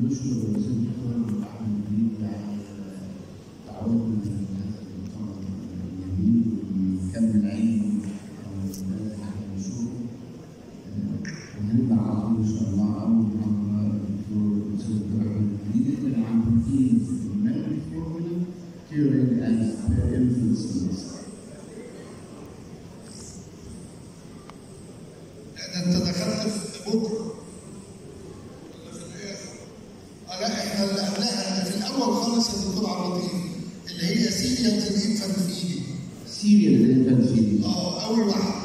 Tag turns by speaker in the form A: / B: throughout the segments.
A: نشكر الرئيس الدكتور احمد نبيل على تعاونه هذا المؤتمر الجميل ويكمل علم حاجه نشوفه وهنبقى على طول ان شاء الله اول مره الدكتور الاستاذ الدكتور احمد نبيل يتكلم عن بروتينز المادي فورمولا curing as influences
B: انت دخلت في بكره لا احنا اللي قبلها في الاول خالص يا دكتور عبد اللطيف اللي هي سيريال الانفانت فيدي
A: سيريال infant feeding
B: اه اول واحده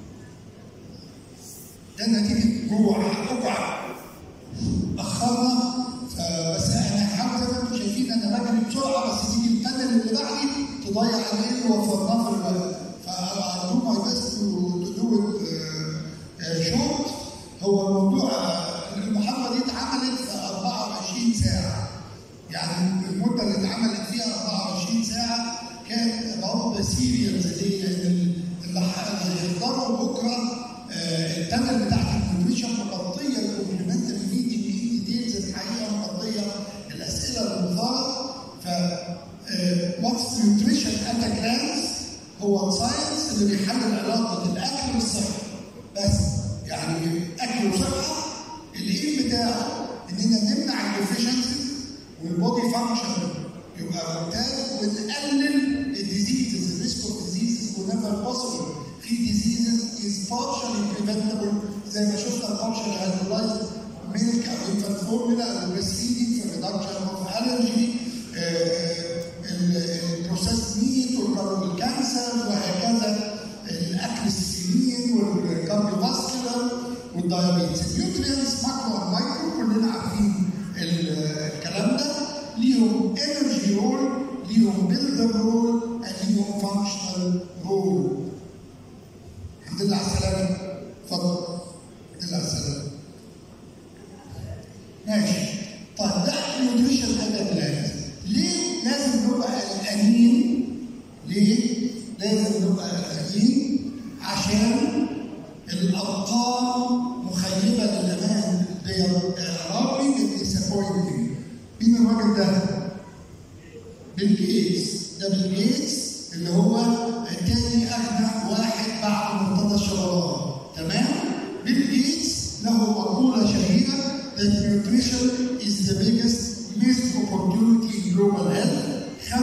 B: ده نتيجه جوع جوع اخرنا فبس احنا هنحاول زي ما انتم شايفين انا بجري بسرعه بس تيجي البانل اللي بعدي تضيع عليه ووفرناه في الوقت فأرجو ماي بيست تو دو شورت هو الموضوع آه، المحاضره دي اتعملت في 24 ساعه يعني المده اللي اتعملت فيها 24 ساعه كان بعض سيريالز اللي هي اللي ح- اللي هيحضروا بكره آه، البانل بتاعت النيوتريشن مغطيه الكومبلمنتري فيدنج ديتيلز الحقيقه مغطيه الاسئله المثاره ف واتس نيوتريشن ات جلانس هو الساينس اللي بيحلل علاقه الاكل والصحه بس يعني اكل وصحه الايم بتاعه اننا نمنع الديفيشنسي والبودي فانكشن يبقى ممتاز ونقلل الديزيزز الريسك اوف ديزيزز ونيفر بوسيبل في ديزيزز از partially preventable زي ما شفنا partially hydrolyzed milk او infant formula او breastfeeding في reduction of allergy البروسيس ميت والكانسر وهكذا الاكل السمين والكارديو فاسكولار والدايابيتس النيوترينز ماكرو ومايكرو كلنا عارفين ال- الكلام ده ليهم انرجي رول ليهم بيلدر رول ليهم فانكشنال رول الحمد لله على السلامه اتفضل الحمد لله على السلامه ماشي طيب ده النيوتريشن هذا بلاد ليه لازم نبقى قلقانين ليه لازم نبقى قلقانين عشان الارقام مخيبه للامان they are alarming and disappointing مين الراجل ده؟ بيل جيتس ده بيل جيتس اللي هو تاني اغنى واحد بعد مرتضى الشبراوي تمام؟ بيل جيتس له مقوله شهيره that nutrition is the biggest missed opportunity in global health 45%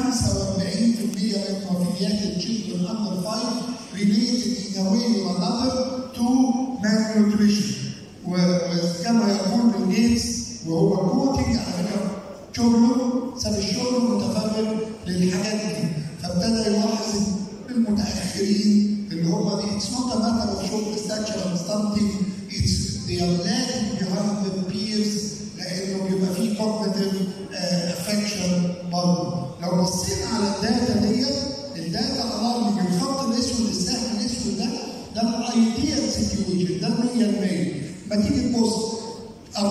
B: من وفيات الchildren under 5 related in a way or another to malnutrition و- وكما يقول بيل جيتس وهو كوتنج على فكره شغله ساب الشغل متفرغ للحاجات دي فابتدى يلاحظ المتاخرين اللي هم دي اتس نوت ا ماتر اوف شورت ستاتشر اند ستانتنج اتس they are lagging behind their peers لانه بيبقى فيه cognitive افكشن برضه لو بصينا على الداتا ديت الداتا الارم من الخط الاسود السهم الاسود ده ده الايديال سيتويشن ده 100% ما تيجي تبص 44%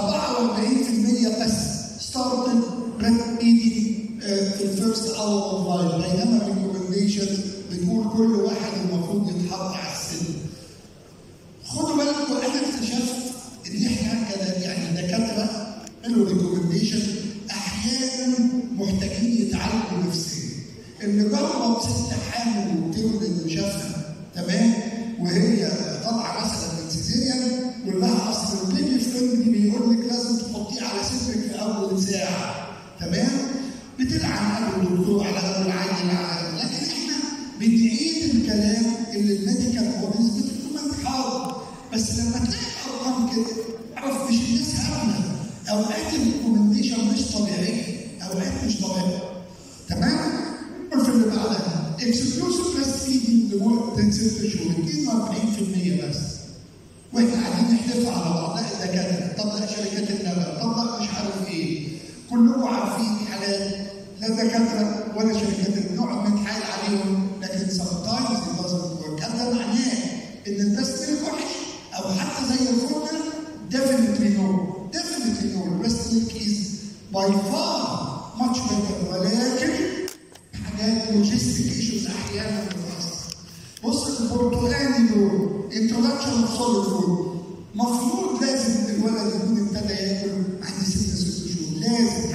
B: بس ستارتد بريك ايدي في الفيرست اور اوف لايف بينما الريكومنديشن بتقول كل واحد المفروض يتحط على السن خدوا بالكم انا اكتشفت ان احنا كده يعني دكاتره قالوا ريكومنديشن احيانا محتاجين يتعالجوا نفسيا اللي جرب ست حامل وتولد وشافها تمام وهي طالعه مثلا من سيزيريان يقول لها اصل البيبي فريندلي بيقول لك لازم تحطيه على صدرك في اول ساعه تمام بتلعن ابو الدكتور على ابو العيل على لكن احنا بنعيد الكلام اللي الميديكال بوديز بتكون حاضر بس لما تلاقي ارقام كده اعرف مش الناس هبله اوقات الريكومنديشن مش طبيعيه اوقات مش طبيعيه تمام؟ في اللي بعدها اكسكلوسيف بريست فيدنج لمده ست شهور 42% بس واحنا قاعدين نحلف على بعض لا الدكاتره طب لا شركات اللبن طب لا مش عارف ايه كلكم عارفين حالات لا دكاتره ولا شركات نقعد نتحايل عليهم لكن سم تايمز هذا معناه ان البريست ميلك وحش او حتى زي الفورمولا definitely no definitely no البريست ميلك is by far much better ولكن حاجات لوجيستيك ايشوز احيانا بتحصل بص البرتقالي دول انترودكشن اوف سوليد فود مفروض لازم الولد يكون ابتدى ياكل عند ست ست شهور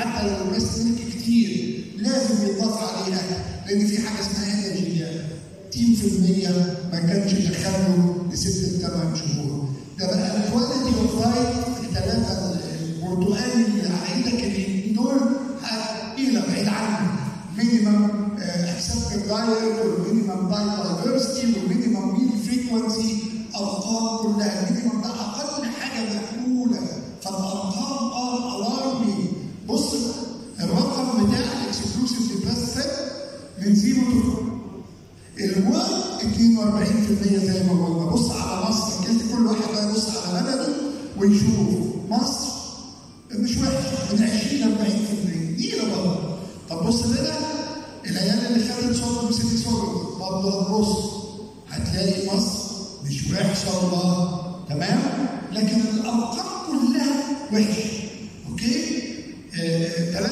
B: حتى لو البريست ميلك كتير لازم يتضاف عليه اكل لان في حاجه اسمها انرجي 60% ما كانش دخله لست ثمان شهور ده بقى الكواليتي اوف لايف الثلاثه البرتقالي اللي على ايدك اليمين دول قيله بعيد عنه مينيمم اكسبتد دايت والمينيمم دايت دايفرستي والمينيمم ميل فريكونسي ارقام كلها المينيمم ده اقل حاجه مقبوله فالارقام ار الارمي بص الرقم بتاع الاكسكلوسيف بس من زيرو تو الوان 42% زي ما قلنا بص على مصر كده كل واحد بقى يبص على بلده ويشوف مصر مش وحش من 20 ل 40% دي برضه طب بص كده العيال اللي خدت صوت وسيتي صوت برضه هتبص هتلاقي مصر مش وحشه والله تمام لكن الارقام كلها وحشه اوكي آه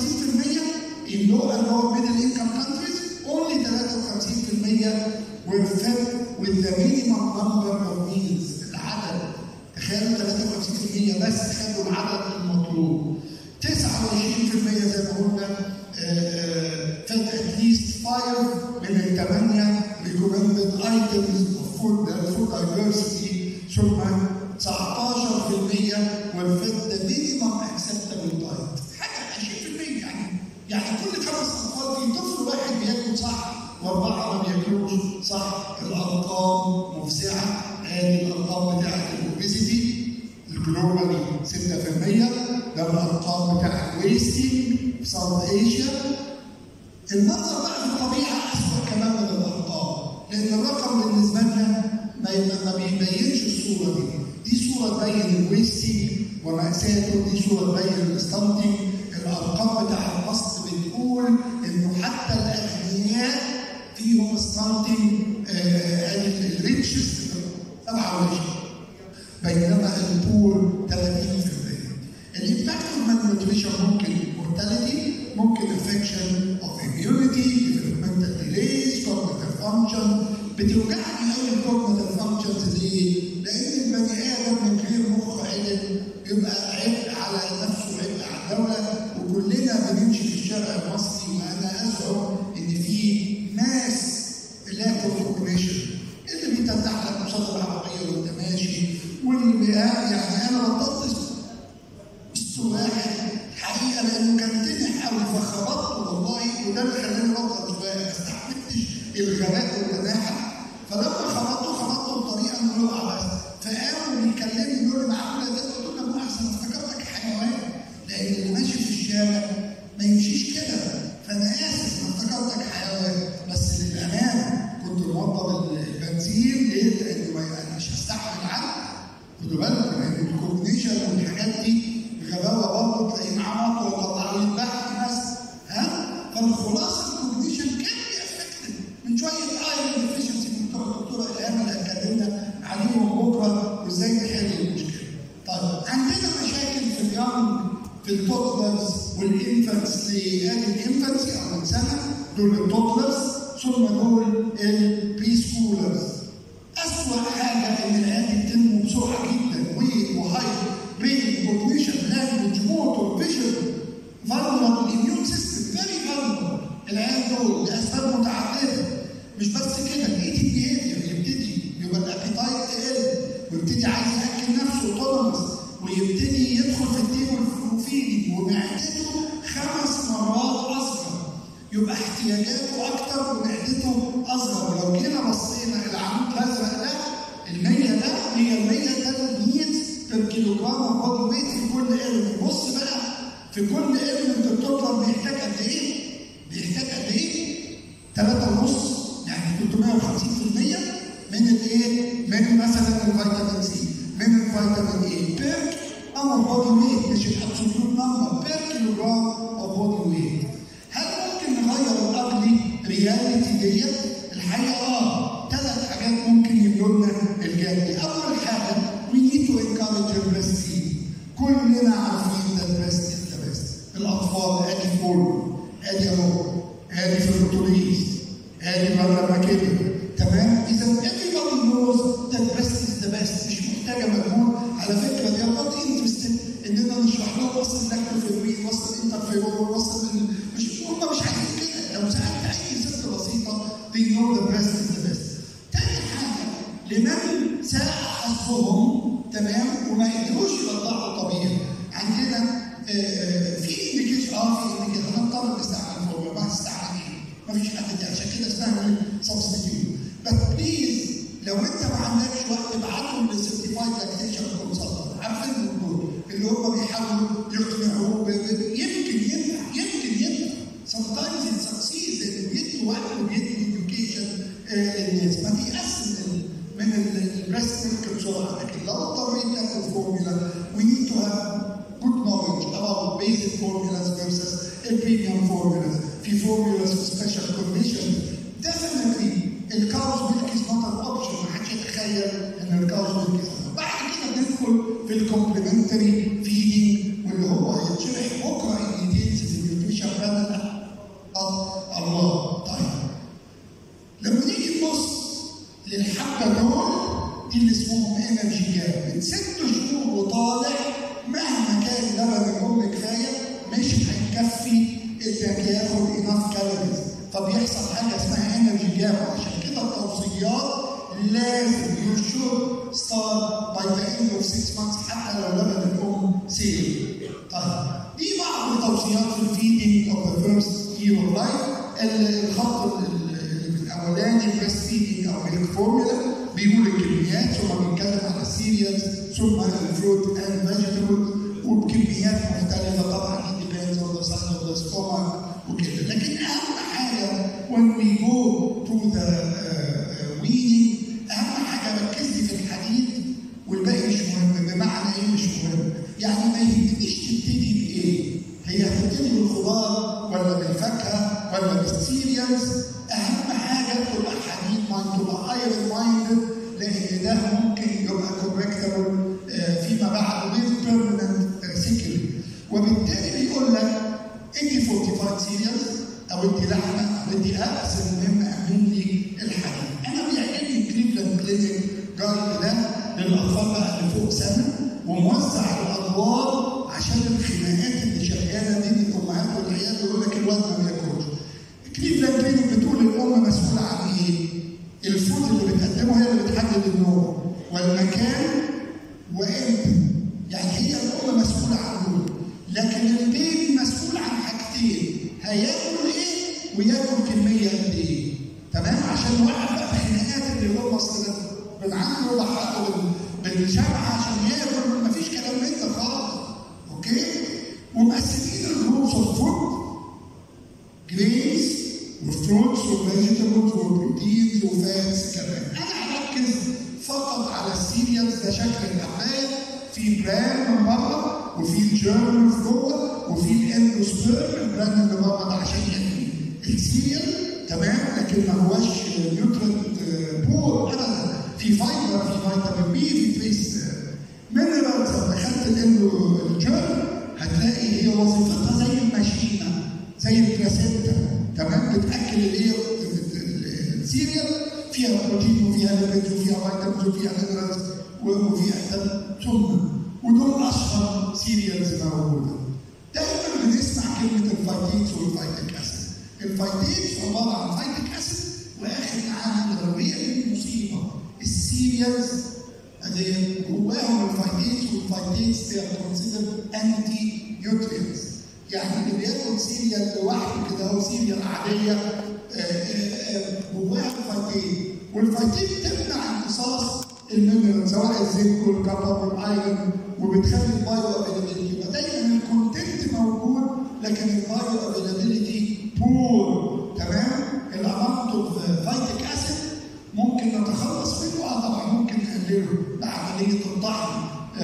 B: 53% اللو اللي هو ميدل انكم كانتريز only 53% were fed with the minimum number of meals العدد تخيلوا 53% بس خدوا العدد المطلوب 29% زي ما قلنا fed at least 5 من الثمانية recommended items of food food diversity ثم 19% were fed the minimum acceptable diet حاجة 20% يعني يعني كل خمس أطفال في طفل واحد بياكل صح وأربعة ما بياكلوش صح الأرقام مفزعة هذه الأرقام بتاعت الأوبيزيتي الجلوبالي 6% ده الأرقام بتاع الويستنج في ساوث إيشيا النظر بقى في الطبيعة أسوأ كمان من الأرقام لأن الرقم بالنسبة لنا ما بيبينش الصورة دي دي صورة تبين الويستنج ومأساته دي صورة تبين الستانتنج الأرقام بتاع الفصل بتقول إنه حتى الأغنياء فيهم ستانتنج الريتشست 27 بينما البور 30% الامباكت اوف malnutrition ممكن mortality ممكن affection of immunity developmental delays cognitive function بتوجعني قوي الكوجنيتيف فانكشنز ليه؟ لان البني ادم من غير مخ عدل بيبقى عبء على نفسه وعبء على الدوله وكلنا بنمشي في الشارع المصري وانا ازعم ان في ناس لاك اوف كوجنيشن اللي بيتفتح لك قصاد العربيه وانت ماشي واللي يعني انا بطلت واحد حقيقه لانه كان تنح قوي فخبطت والله وده اللي خلاني بطل شويه ما استحملتش الغباء والتناحه فلما خبطته خبطته بطريقه انه يقع بس فقام بيكلمني يقول لي معقوله ده قلت له مؤاخذه انا افتكرتك حيوان لان اللي ماشي في الشارع ما يمشيش كده فانا اسف انا افتكرتك حيوان بس للامانه كنت موضب البنزين ليه؟ لان ما مش هستحمل العقل خدوا بالكم لان الكوجنيشن والحاجات دي غباوه برضه تلاقيه معاه مطوه وطلع له البحث بس ها فالخلاصه الكوجنيشن كان بيأفكتد من شويه ايرون ديفيشنسي بتوع الدكتوره الهام اللي اتكلمنا عليهم بكره وازاي نحل المشكله. طيب عندنا مشاكل في اليوم في التوتلرز والانفانتس ادي الانفانتسي او من سنه دول التوتلرز ثم دول البري سكولرز. اسوء حاجه ان العيال بتنمو بسرعه جدا ويت وهاي برين كوجنيشن لانجوج موتور فيجن فالنربل اميون سيستم فيري فالنربل العيال دول لاسباب متعدده مش بس كده الايتنج بيهيفير يبتدي يبقى الابيتايت تقل ويبتدي عايز ياكل نفسه اوتونومس ويبتدي يدخل في التيبل فيدنج ومعدته خمس مرات اصغر يبقى احتياجاته اكتر ومعدته اصغر ولو جينا بصينا العمود الازرق ده المية ده هي المية ده نيدز بير كيلو جرام بودي ويت في كل ايلمنت بص بقى في كل ايلمنت التوتال بيحتاج قد ايه؟ بيحتاج قد ايه؟ 3.5 يعني 350% من الايه؟ من مثلا الفيتامين سي من الفيتامين اي بير اور بودي ويت مش الابسولوت نمبر بير كيلو جرام اوف بودي ويت هل ممكن نغير الأقلي رياليتي ديت؟ الحقيقة اه ثلاث حاجات ممكن يبنوا لنا الجانب أول حاجة we need to encourage the breastfeeding كلنا عارفين ده البريست ذا بيست الأطفال ادي فول ادي اهو ادي في الأتوبيس ادي بره المكتب تمام إذا everybody knows that breast is the best مش محتاجة مجهود على فكرة they are not interested إننا نشرح لهم وصل اللاكتوفيرمين وصل الانترفيرمين تمام وما قدروش يوضحوا طبيعي عندنا آه، في انديكيشن اه في انديكيشن هنضطر نستعمل فورمولا ما هتستعمل ما فيش حد عشان كده اسمها سبستيتيوت بس بليز لو انت ما عندكش وقت ابعتهم للسيرتيفايد لاكتيشن كونسلتنت عارفين دول اللي هم بيحاولوا يقنعوه ب- ب- يمكن ينفع يمكن ينفع sometimes it succeeds انه بيدوا وقت وبيدوا education آه، الناس ما تيأس من من البريست ميلك بسرعه لكن لو اضطريت تاخد فورمولا we need to have good knowledge about basic formulas versus a premium formulas في formulas في special conditions definitely الكاوز ميلك is not an option ما حدش يتخيل ان الكاوز ميلك is an بعد كده ندخل في الكومبلمنتري فيدنج واللي هو هيتشرح بكره ان ديتيلز في النيوتريشن بلان الله طيب لما نيجي نبص للحبه دول دي اللي اسمهم انرجي جاب من ست شهور وطالع مهما كان لبن الام كفايه مش هيكفي انك ياخد اناف كالوريز فبيحصل حاجه اسمها انرجي جاب عشان كده التوصيات لازم يو شود ستارت باي ذا اند اوف 6 مانثs حتى لو لبن الام سيل طيب دي بعض التوصيات في الفيدنج اوف ذا فيرست يير اوف لايف الخط اللي الاولاني بريست فيدنج او ميلك فورمولا بيقول الكميات ثم بيتكلم على السيريالز ثم الفروت اند فيجيتابل وبكميات مختلفه طبعا it depends on the size of the stomach وكده لكن اهم حاجه when we go to the uh, uh, weaning اهم حاجه ركز لي في الحديد والباقي مش مهم بمعنى ايه مش مهم يعني ما يهمنيش تبتدي بايه هي هتبتدي بالخضار ولا بالفاكهه ولا بالسيريالز اهم حاجه تبقى حديد مايند تبقى ايرون مايند لان ده ممكن يبقى كوركتبل فيما بعد غير بيرمننت سيكل وبالتالي بيقول لك ادي 45 سيريالز او ادي لحمه او ادي ابس المهم اعمل لي الحديد انا بيعجبني كليفلاند كلينيك جايد ده للاطفال بقى اللي فوق سنه وموزع الادوار عشان الخناقات اللي شغاله بين الامهات والعيال يقول لك الواد ما بياكلش. كليفلاند كلينيك بتقول الام مسؤوله عن ايه؟ الفود اللي بتقدمه هي اللي بتحدد النوع والمكان وامتى. يعني هي الام مسؤوله عن دول. لكن البيبي مسؤول عن حاجتين هياكل ايه وياكل كميه قد ايه. تمام عشان نوقف بقى الخناقات اللي هو اصل بنعنده بحقه بالشمعة عشان ياكل مفيش كلام من ده خالص اوكي ومقسمين الجروبس اوف فود جرينز وفروتس وفيجيتابلز وبروتينز وفاتس كمان انا هركز فقط على السيريالز ده شكل الحبايه في بران من بره وفي الجيرمز جوه وفي الاندوسبيرم البران اللي بره ده عشان يحمي السيريال تمام لكن ما هوش نيوترنت بور ابدا في فايبر في فيتامين بي في تريس مينرالز لو دخلت الاندو الجيرم هتلاقي هي وظيفتها زي الماشينه زي البلاسينتا تمام بتاكل اللي هي السيريال فيها بروتين وفيها ليبيد وفيها فيتامينز وفيها مينرالز وفيها دم ثم ودول اشهر سيريالز موجوده دايما بنسمع كلمه الفايتينز والفايتيك اسيد الفايتينز عباره عن فايتيك اسيد واخر عامل الغربيه دي المصيبه السيريالز اللي جواهم الفايتينز والفايتينز they are considered anti nutrients يعني اللي بياكل سيريال لوحده كده هو سيريال عاديه آه، آه، آه، جواها الفايتين والفايتين تمنع امتصاص المينرال سواء الزنك والكبر والايرون وبتخلي البايو افيلابيلتي يبقى دايما الكونتنت موجود لكن البايو افيلابيلتي بور تمام الاماونت اوف فايتيك اسيد ممكن نتخلص منه اه طبعا ممكن نقلله بعمليه الطحن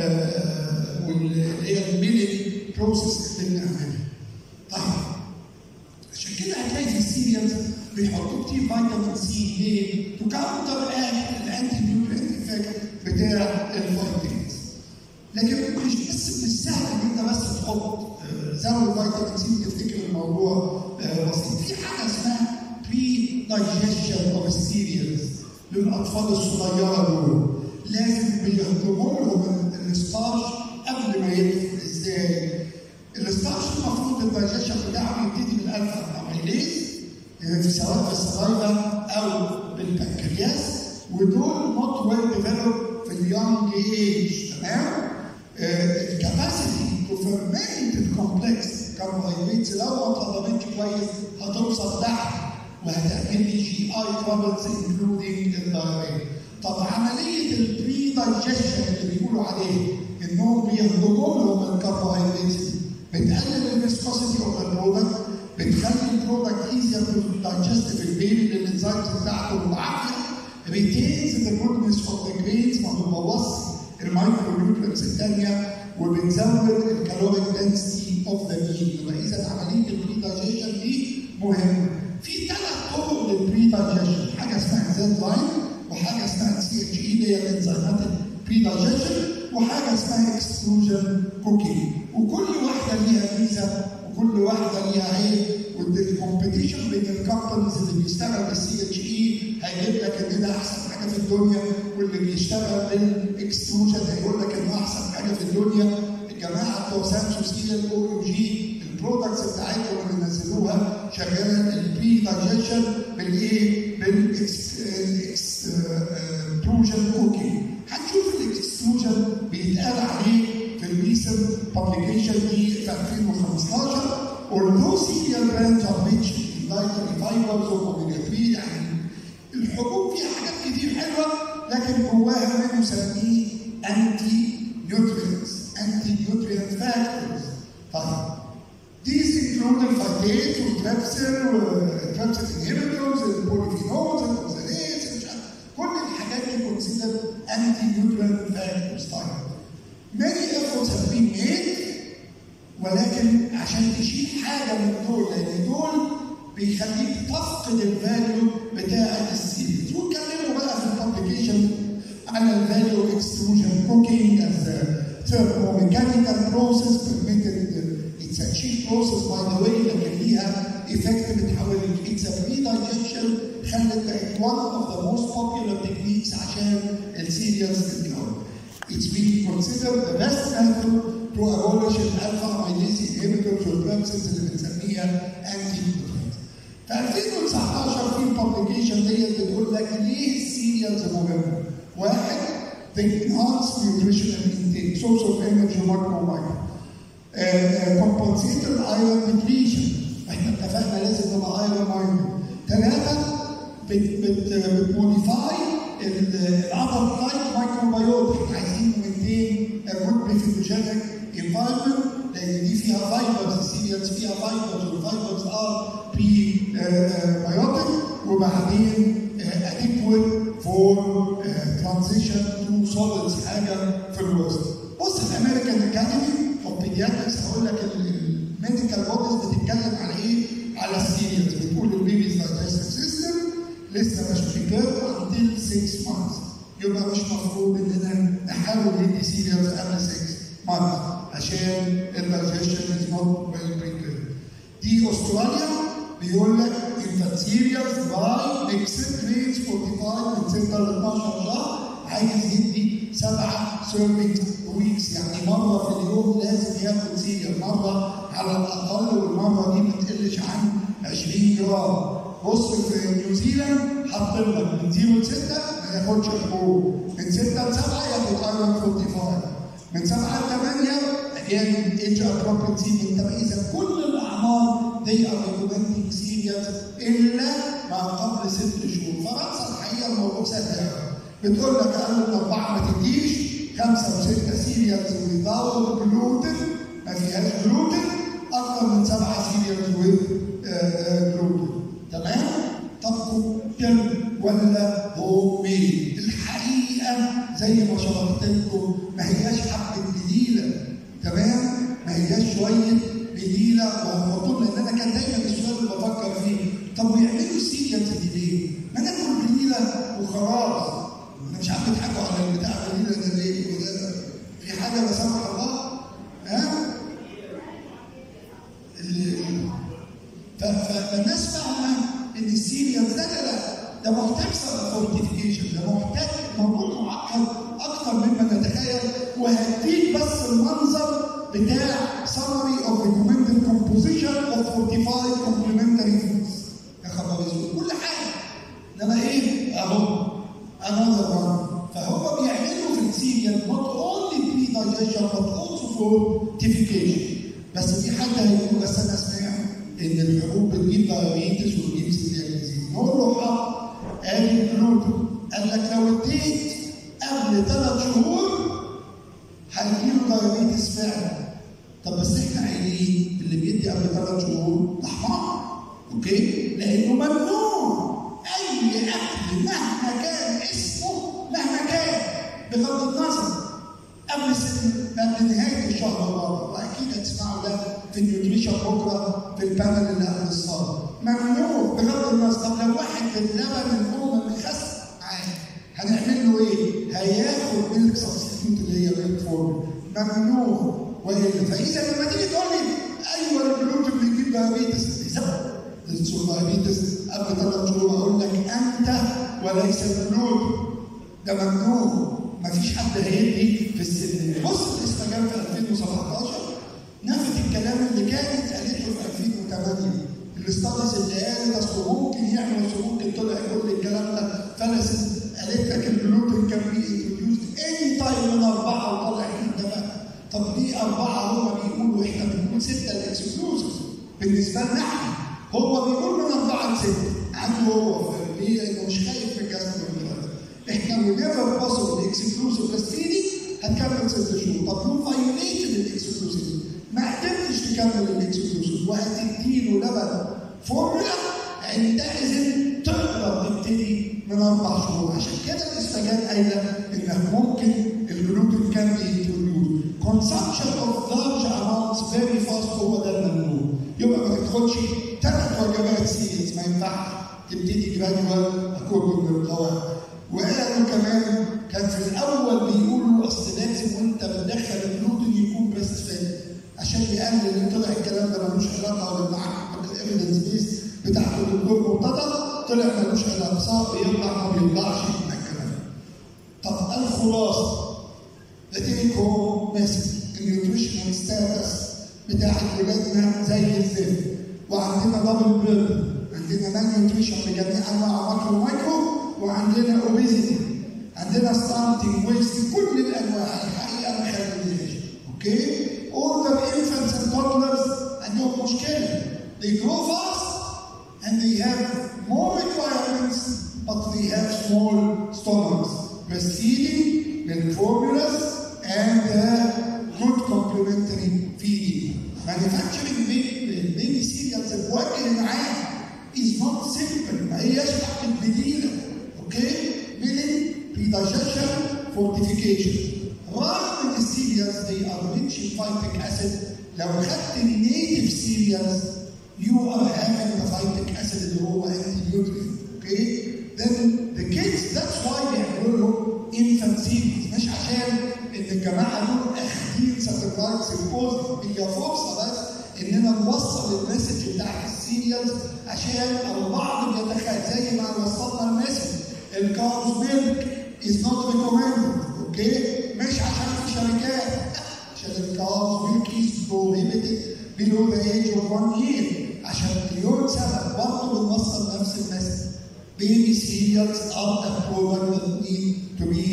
B: آه، واللي هي الميلينج بروسيس اللي بنعملها. طيب عشان كده هتلاقي في السيريالز بيحطوا كتير فيتامين سي ليه؟ تو كاونتر الانتي نيوترينت افكت بتاع الفيتامينز. لكن مش بس مش سهل ان انت بس تحط آه، زود فيتامين سي وتفتكر الموضوع آه، بسيط. في حاجه اسمها بري دايجيشن اوف السيريالز للاطفال الصغيره دول. لازم بيهضموا لهم الستارش قبل ما يدخل ازاي؟ الستارش المفروض الدايجيشن بتاعه يبتدي بالالفا اميليز يعني سواء في السلايفا او بالبنكرياس ودول نوت ويل ديفلوب في young age تمام الكاباسيتي تو فيرمنت الكومبلكس كربوهيدرات لو ما اتهضمتش كويس هتوصل تحت وهتعمل لي جي اي ترابلز انكلودينج الدايريا طب عمليه البري دايجيشن اللي بيقولوا عليه انهم بيهضموا لهم الكربوهيدرات بتقلل الفيسكوسيتي اوف البرودكت بتخلي البرودكت ايزير تو دايجست في البيبي لان الانزيمز بتاعته بالعافيه ريتينز ذا جودنس اوف ذا جرينز ما بتبوظش المايكرو نيوترينز الثانيه وبتزود الكالوريك دنسيتي اوف ذا ميل يبقى اذا عمليه البري دايجيشن دي مهمه. في ثلاث طرق للبري دايجيشن حاجه اسمها زد لاين وحاجه اسمها سي اتش اي اللي هي الانزيمات البري دايجيشن وحاجه اسمها اكستروجن كوكينج وكل واحده ليها ميزه وكل واحده ليها عيب والكومبيتيشن بين الكومبانيز اللي بيشتغل بالسي اتش اي هيجيب لك ان ده احسن حاجه في الدنيا واللي بيشتغل بالاكستروجن هيقول لك انه احسن حاجه في الدنيا الجماعه بتوع سامسو سيل او جي البرودكتس بتاعتهم اللي نزلوها شغاله البري دايجيشن بالايه؟ بالاكستروجن كوكينج هنشوف الاكستروجن بيتقال عليه في الريسنت بابليكيشن دي في 2015 although cereal brands are rich in dietary fibers or omega 3 يعني الحبوب فيها حاجات كتير حلوه لكن جواها ما نسميه انتي نيوترينز انتي نيوترينت فاكتورز طيب These include الفايتات والترابسين والترابسين انهبيتورز البوليفينولز الاوكساليز مش عارف كل الحاجات دي considered anti nutrient factors طيب many efforts have been made ولكن عشان تشيل حاجه من دول لان دول بيخليك تفقد الفاليو بتاع السيريز واتكلموا بقى في الببليكيشن على الفاليو اكستروجن كوكينج از thermomechanical process permitted it's a cheap process by the way لكن ليها ايفكت بتحول it's a pre-digestion خلت بقت one of the most popular techniques عشان السيريالز تتكون It's been considered the best method to abolish الالفا amylase inhibitors والبرابسنز اللي بنسميها انتي في 2019 في بابليكيشن ديت بتقول لك ليه السيريالز مهمه؟ واحد they enhance nutritional intake, source of energy macro micro. compensate iron depletion. احنا اتفقنا لازم نبقى ايرون مايندد. ثلاثة بتموديفاي العضل لايك مايكروبيوت احنا عايزين مينتين جود بيثوجينيك انفايرمنت لان دي فيها فايبرز السيريالز فيها فايبرز والفايبرز ار بري بايوتيك وبعدين اديكويت فور ترانزيشن تو سوليدز حاجه في الوسط. بص الامريكان اكاديمي اوف بيدياتريكس هقول لك الميديكال بوديز بتتكلم على ايه؟ على السيريالز بتقول البيبيز دايجستيف سيستم لسه مش بريبير until 6 months يبقى مش مفروض اننا نحاول ندي سيريالز قبل 6 months عشان الدايجيشن از نوت ويل بريبير. دي استراليا بيقول لك انت سيريالز باي ميكسد جريدز 45 من 6 ل 12 شهر عايز يدي سبعه سيرفينج ويكس يعني مره في اليوم لازم ياخد سيريال مره على الاقل والمره دي ما تقلش عن 20 جرام بص في نيوزيلاند حاطين لك من 0 ل 6 ما ياخدش حبوب من 6 ل 7 ياخد ايرون 45 من 7 ل 8 again age appropriate seed انت اذا كل الاعمار they are recommending cereals الا ما قبل ست شهور فرنسا الحقيقه الموضوع سهل بتقول لك اقل من اربعه ما تديش خمسه وسته سيريالز without gluten ما فيهاش gluten اكثر من سبعه سيريالز with gluten تمام؟ طب كوكتيل ولا هوم ميد؟ الحقيقه زي ما شرحت لكم ما هياش حبه جديده تمام؟ ما هياش شويه جديده وهحط لنا ان انا كان دايما السؤال اللي بفكر فيه طب ويعملوا السيريالز دي ليه؟ ما ناكل جديده وخلاص انا مش عارف تضحكوا على البتاع الجديده ده ليه؟ وده في حاجه لا سمح الله ها؟ فالناس فاهمه ان السيريالز ده لا لا ده محتاج فورتيفيكيشن ده محتاج موضوع معقد اكثر مما نتخيل وهديك بس المنظر بتاع summary of recommended composition of fortified complementary foods يا خبر اسود كل حاجه انما ايه اهو another one فهو بيعملوا في ingredient not only pre-digestion but also fortification بس في حد هيقول بس انا سمعت ان الحبوب بتجيب دايابيتس وتجيب سيرياليزيز نقول له حق ادي الجلوتين قال لك لو اديت قبل ثلاث شهور هيجيله دايابيتس فعلا طب بس احنا قايلين اللي بيدي قبل ثلاث شهور ده حمار اوكي لانه ممنوع اي اكل مهما كان اسمه مهما كان بغض النظر قبل سن قبل نهايه الشهر الرابع واكيد هتسمعوا ده في النيوتريشن بكره في البانل اللي قبل الصلاه ممنوع بغض النظر طب لو واحد اللبن الام مخس عادي هنعمل له ايه؟ هياخد ميلك سبستيتيوت اللي هي ميلك فورم ممنوع والا فاذا لما تيجي تقول لي ايوه الجلوتين بيجيب دايابيتس يسبب الدايابيتس قبل ثلاث شهور اقول لك انت وليس الجلوتين ده ممنوع مفيش حد هيدي في السن بص الاستجابه في 2017 نفت الكلام اللي كانت قالته في 2008 الاستاديز اللي قالت اصل ممكن يعمل اصل ممكن طلع كل الكلام ده فلست قالت لك الجلوتين كان بي انتروديوس اني تايم من اربعه وطلع كده بقى طب ليه اربعه هم بيقولوا احنا بنقول سته الاكسكلوزيف بالنسبه لنا احنا هو بيقول من اربعه لسته عنده هو ليه؟ لانه مش خايف من كذا احنا ونيفر بوسيبل اكسكلوسيف بريستفيدنج هتكمل ست شهور طب يو فايوليتد الاكسكلوسيف ما قدرتش تكمل الاكسكلوسيف وهتديله لبن فورمولا عندئذ تقدر تبتدي من اربع شهور عشان كده الاستجابه قايله انك ممكن الجلوتين كان بينتروديوس consumption of large amounts very fast هو ده الممنوع يبقى ما تدخلش ثلاث وجبات سيريز ما ينفعش تبتدي جرادوال اكوردنج للقواعد وقالوا كمان كان في الاول بيقولوا اصل لازم وانت بتدخل الجلوتين يكون بريست فيد عشان يقلل ان طلع الكلام ده ملوش علاقه ولا بالعكس الايفيدنس بيس بتاعت الدكتور مرتضى طلع ملوش علاقه صعب يطلع ما بيطلعش من الكلام طب الخلاصه the take home message النيوتريشنال ستاتس بتاعت ولادنا زي الزفت وعندنا دبل بيرد عندنا مان نيوتريشن بجميع انواع ماكرو مايكرو وعندنا اوبيزيتي عندنا ستارتنج ويست كل الانواع الحقيقه ما خليناش اوكي all the infants and toddlers عندهم مشكله they grow fast and they have more requirements but they have small stomachs breastfeeding milk formulas and uh, good complementary feeding manufacturing baby, baby cereals الوجه معاه is not simple ما هياش تحت البديله اوكي meaning predigestion fortification رغم ان السيريالز they are rich in phytic acid لو خدت النيتف سيريالز you are having the phytic acid اللي هو anti-nutrient اوكي then the kids that's why بيعملوا لهم infant cereals مش عشان ان الجماعه دول اخدين ساتلايت سيمبوز هي فرصه بس اننا نوصل المسج بتاعت السيريالز عشان البعض بيتخيل زي ما وصلنا المسج الكارز ميلك از نوت ريكومندد اوكي مش عشان في شركات عشان الكارز ميلك از بروهيبيتد below the age of one year عشان مليون سبب برضه بنوصل نفس المسج baby cereals are a product that need to be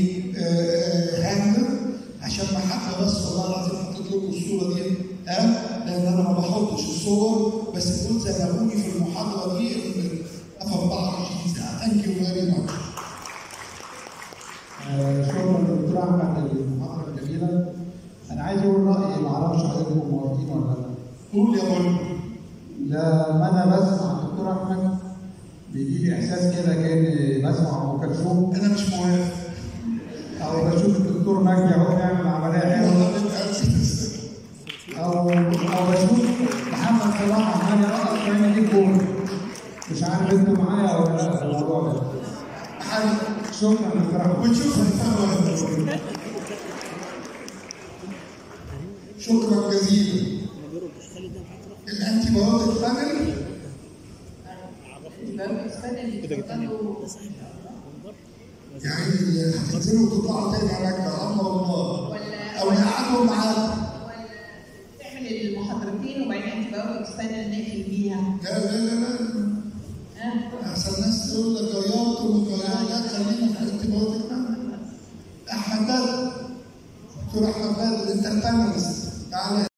B: uh, handled عشان ما حد بس والله العظيم حطيت لكم الصوره دي ها لان انا ما بحطش الصور بس دول زنقوني في المحاضره دي في 24 ساعه ثانك يو فيري ماتش
C: شكرا دكتور احمد على المحاضره الجميله انا عايز اقول رايي ما اعرفش حضرتك موافقين ولا لا
B: قول يا بابا
C: لما انا بسمع الدكتور احمد بيجي لي احساس كده كاني بسمع ام كلثوم
B: انا مش موافق
C: او بشوف الدكتور مجدي اهو بيعمل عمليه حلوه
B: والله بتأسف.
C: او او بشوف محمد صلاح عمال يرقص كان يجيب جول مش عارف انتوا معايا ولا لا في الموضوع ده
B: حاجه
C: شكرا دكتور احمد
B: وتشوف الفرق شكرا جزيلا الانتي بايوتيك بانل يعني اللي هتنزلوا وتطلعوا تاني على مجد امر الله
D: ولا
B: او يقعدوا معاك
D: ولا تعمل المحاضرتين وبعدين انت بقى تستنى نقفل بيها
B: لا لا لا لا
D: ها
B: احسن ناس تقول لك غيرت وغيرت لا خلينا في الانتي بايوتيك بانل احمد بدر دكتور احمد بدر انت بانلست تعالى